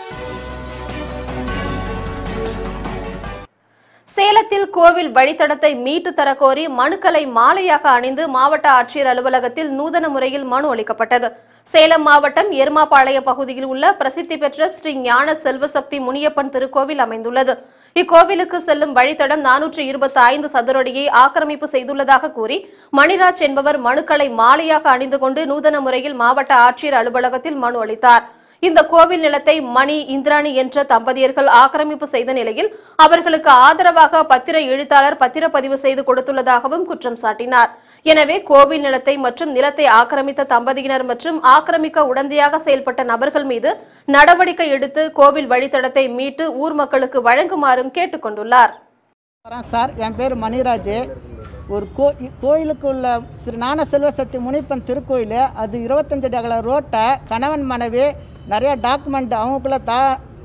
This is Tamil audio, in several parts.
சேலத்தில் கோவில் வழித்தடத்தை மீட்டு தரக்கோரி மனுக்களை மாலையாக அணிந்து மாவட்ட ஆட்சியர் அலுவலகத்தில் நூதன முறையில் மனு அளிக்கப்பட்டது சேலம் மாவட்டம் எருமாபாளையம் பகுதியில் உள்ள பிரசித்தி பெற்ற ஸ்ரீ ஞான செல்வசக்தி முனியப்பன் திருக்கோவில் அமைந்துள்ளது இக்கோவிலுக்கு செல்லும் வழித்தடம் நானூற்று இருபத்தி ஐந்து சதுரடியை ஆக்கிரமிப்பு செய்துள்ளதாக கூறி மணிராஜ் என்பவர் மனுக்களை மாலையாக அணிந்து கொண்டு நூதன முறையில் மாவட்ட ஆட்சியர் அலுவலகத்தில் மனு அளித்தார் இந்த கோவில் நிலத்தை மணி இந்திராணி என்ற தம்பதியர்கள் ஆக்கிரமிப்பு செய்த நிலையில் அவர்களுக்கு ஆதரவாக பத்திர எழுத்தாளர் பத்திரப்பதிவு செய்து கொடுத்துள்ளதாகவும் குற்றம் சாட்டினார் எனவே கோவில் நிலத்தை மற்றும் நிலத்தை ஆக்கிரமித்த தம்பதியினர் மற்றும் ஆக்கிரமிக்க உடந்தையாக செயல்பட்ட நபர்கள் மீது நடவடிக்கை எடுத்து கோவில் வழித்தடத்தை மீட்டு ஊர் மக்களுக்கு வழங்குமாறும் கேட்டுக் கொண்டுள்ளார் வரேன் சார் என் பேர் மணிராஜ் ஒரு கோ கோயிலுக்கு உள்ள ஸ்ரீ ஞான செல்வசக்தி முனிப்பன் திருக்கோயில் அது இருபத்தஞ்சு அடி அகல ரோட்டை கணவன் மனைவி நிறைய டாக்குமெண்ட் அவங்களுக்குள்ள தா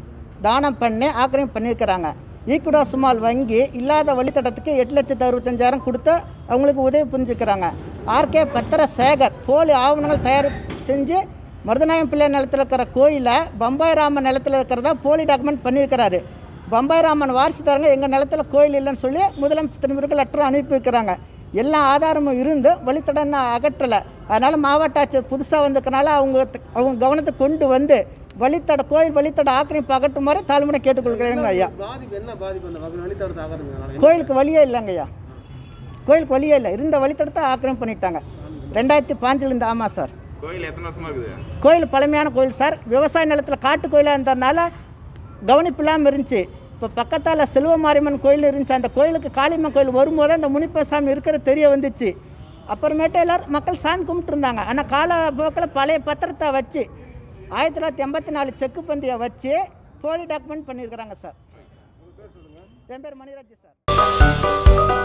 தானம் பண்ணி ஆக்கிரமிப்பு பண்ணியிருக்கிறாங்க ஈக்குடா சுமால் வங்கி இல்லாத வழித்தடத்துக்கு எட்டு லட்சத்து அறுபத்தஞ்சாயிரம் கொடுத்து அவங்களுக்கு உதவி புரிஞ்சுக்கிறாங்க ஆர்கே பத்திர சேகர் போலி ஆவணங்கள் தயார் செஞ்சு மருதநாயம் பிள்ளை நிலத்தில் இருக்கிற கோயிலை பம்பாய் ராமன் நிலத்தில் இருக்கிறதா போலி டாக்குமெண்ட் பண்ணியிருக்கிறாரு பம்பாய் ராமன் வாரிசுதாரங்க எங்கள் நிலத்துல கோயில் இல்லைன்னு சொல்லி முதலமைச்சர் திரும்பிற்கு லெட்டர் அனுப்பி வைக்கிறாங்க எல்லா ஆதாரமும் இருந்து வழித்தடன்னு அகற்றலை அதனால் மாவட்ட ஆட்சியர் புதுசாக வந்திருக்கனால அவங்க அவங்க கவனத்தை கொண்டு வந்து வழித்தட கோயில் வழித்தட ஆக்கிரமிப்பு அகற்றுமாறு தாழ்மையை கேட்டுக்கொள்கிறேங்க ஐயா பாதிப்பு என்ன பாதிப்பு அந்த வகை வழித்தடத்தை ஆக்கிரமிக்கிறதுனால கோயிலுக்கு வழியே இல்லைங்க ஐயா கோயிலுக்கு வழியே இல்லை இருந்த வழித்தடத்தை ஆக்கிரமிப்பு பண்ணிட்டாங்க ரெண்டாயிரத்தி பாஞ்சிலேருந்து ஆமாம் சார் கோயில் எத்தனை வருஷமா இருக்குது கோயில் பழமையான கோயில் சார் விவசாய நிலத்தில் காட்டு கோயிலாக இருந்ததுனால கவனிப்பு இல்லாமல் இருந்துச்சு இப்போ பக்கத்தால் செல்வ மாரியம்மன் கோயில் இருந்துச்சு அந்த கோயிலுக்கு காளியம்மன் கோயில் வரும்போது அந்த முனிப்ப சாமி இருக்கிறது தெரிய வந்துச்சு அப்புறமேட்டு எல்லாரும் மக்கள் சாமி கும்பிட்டு இருந்தாங்க ஆனால் காலப்போக்கில் பழைய பத்திரத்தை வச்சு ஆயிரத்தி தொள்ளாயிரத்தி எண்பத்தி நாலு செக்கு பந்தியை வச்சு போலி டாக்குமெண்ட் பண்ணியிருக்கிறாங்க சார் என் பேர் மணிராஜ் சார்